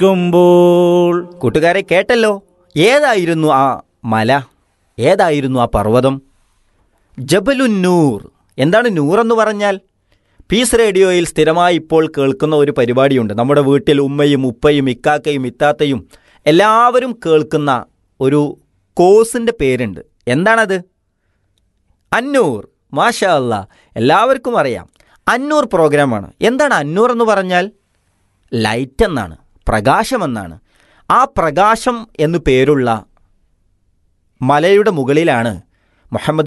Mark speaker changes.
Speaker 1: ിക്കുമ്പോൾ
Speaker 2: കൂട്ടുകാരെ കേട്ടല്ലോ ഏതായിരുന്നു ആ മല ഏതായിരുന്നു ആ പർവ്വതം ജബലുൻ നൂർ എന്താണ് നൂർ എന്ന് പറഞ്ഞാൽ പീസ് റേഡിയോയിൽ സ്ഥിരമായി ഇപ്പോൾ കേൾക്കുന്ന ഒരു പരിപാടിയുണ്ട് നമ്മുടെ വീട്ടിൽ ഉമ്മയും ഉപ്പയും ഇക്കാക്കയും ഇത്താത്തയും എല്ലാവരും കേൾക്കുന്ന ഒരു കോഴ്സിൻ്റെ പേരുണ്ട് എന്താണത് അന്നൂർ മാഷാ അല്ല എല്ലാവർക്കും അറിയാം അന്നൂർ പ്രോഗ്രാമാണ് എന്താണ് അന്നൂർ എന്ന് പറഞ്ഞാൽ ലൈറ്റ് എന്നാണ് പ്രകാശമെന്നാണ് ആ പ്രകാശം എന്നു പേരുള്ള മലയുടെ മുകളിലാണ് മുഹമ്മദ്